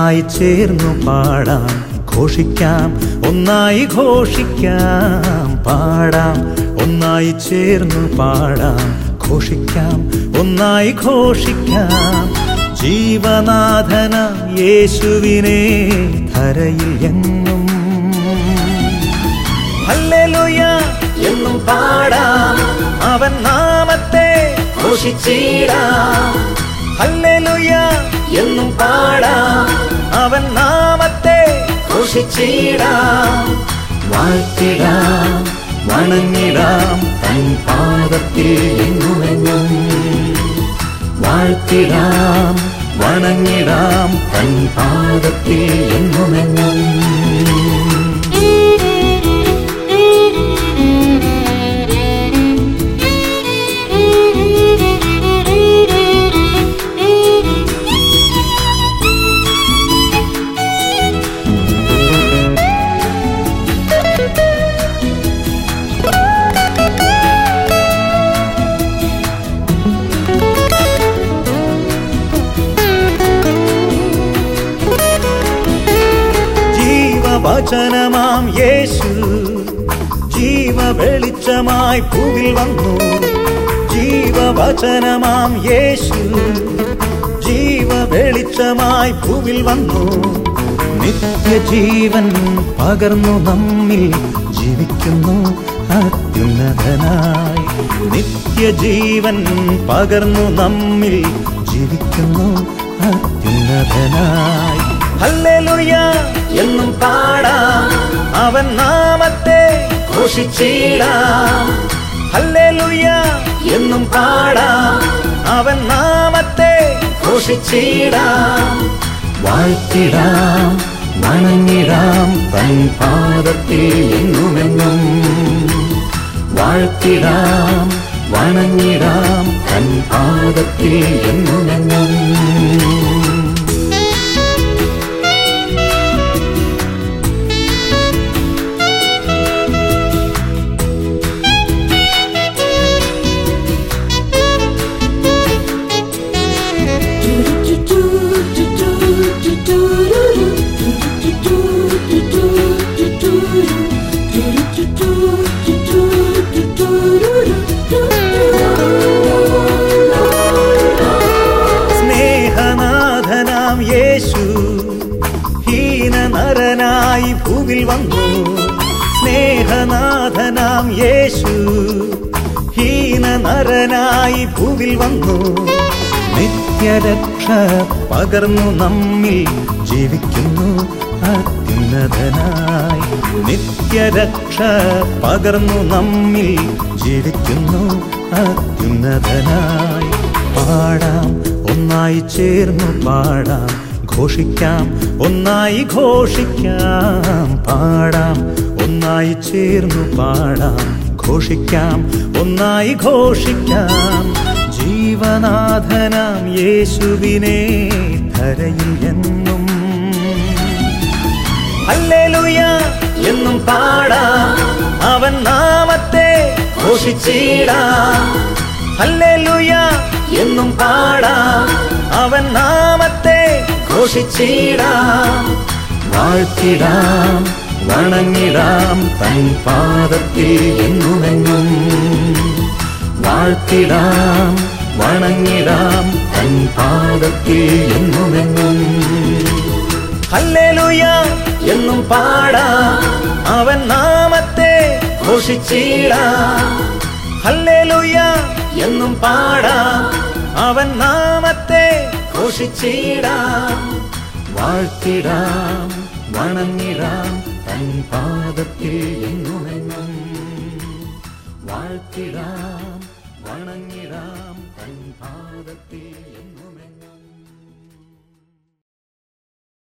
ഒന്നായി ചേർന്നു പാടാം ഘോഷിക്കാം ഒന്നായി ഘോഷിക്കാം പാടാം ഒന്നായി ചേർന്നു പാടാം ഘോഷിക്കാം ഒന്നായി ഘോഷിക്കാം ജീവനാഥന യേശുവിനെ ധരയിൽ എങ്ങും ഹല്ലേലൂയ എന്നും പാടാം അവൻ നാമത്തെ ഘോഷിച്ചിടാം ഹല്ലേലൂയ എന്നും പാടാം അവൻ നാമത്തെ ഘോഷിച്ചിടാം വാഴ്ത്തിടാം വണങ്ങിടാം തൻ പാദത്തിൽ എങ്ങുമെങ്ങും വാഴ്ത്തിടാം വണങ്ങിടാം തൻ പാദത്തിൽ എങ്ങുമെങ്ങും ജീവവചനമാം യേശു ജീവ വെളിച്ചമായി ഭൂവിൽ വന്നു ജീവവചനമാം യേശു ജീവ വെളിച്ചമായി ഭൂവിൽ വന്നു നിത്യജീവൻ പകർന്നു നമ്മിൽ ജീവിക്കുന്നു അത്യുന്നതനായി നിത്യജീവൻ പകർന്നു നമ്മിൽ ജീവിക്കുന്നു അത്യുന്നതനായി ഹല്ലേലൂയ എന്നും പാടാം അവൻ നാമത്തെ ഘോഷിച്ചിടാം ഹല്ലേലൂയ എന്നും പാടാം അവൻ നാമത്തെ ഘോഷിച്ചിടാം വാഴ്ത്തിടാം വണങ്ങിടാം തൻ പാദത്തിൽ എങ്ങുമെങ്ങും വാഴ്ത്തിടാം വണങ്ങിടാം തൻ പാദത്തിൽ എങ്ങുമെങ്ങും സ്നേഹനാഥനാം യേശു ഹീന നരനായി ഭൂവിൽ വന്നു സ്നേഹനാഥനാം യേശു ഹീന നരനായി ഭൂവിൽ വന്നു നിത്യരക്ഷ പകർന്നു നമ്മിൽ ജീവിക്കുന്നു അത്യുന്നതനായി നിത്യരക്ഷ പകർന്നു നമ്മിൽ ജീവിക്കുന്നു അത്യുന്നതനായി പാടാം ഒന്നായി ചേർന്നു പാടാം ഘോഷിക്കാം ഒന്നായി ഘോഷിക്കാം പാടാം ഒന്നായി ചേർന്നു പാടാം ഘോഷിക്കാം ഒന്നായി ഘോഷിക്കാം ജീവനാഥനാം യേശുവിനെ ധരയിൽ എന്നും ഹല്ലേലൂയ എന്നും പാടാം അവൻ നാമത്തെ ഘോഷിച്ചിടാം ഹല്ലേലൂയ എന്നും പാടാം അവൻ നാമത്തെ ഘോഷിച്ചിടാം വാഴ്ത്തിടാം വണങ്ങിടാം തൻ പാദത്തിൽ എങ്ങുമെങ്ങും വാഴ്ത്തിടാം വണങ്ങിടാം തൻ പാദത്തിൽ എങ്ങുമെങ്ങും ഹല്ലേലൂയ എന്നും പാടാം അവൻ നാമത്തെ ഘോഷിച്ചിടാം ഹല്ലേലൂയ എന്നും പാടാം അവൻ നാമത്തെ ഘോഷിച്ചിടാം വാഴ്ത്തിടാം വണങ്ങിടാം തൻ പാദത്തിൽ എങ്ങുമെങ്ങും വാഴ്ത്തിടാം വണങ്ങിടാം തൻ പാദത്തിൽ എങ്ങും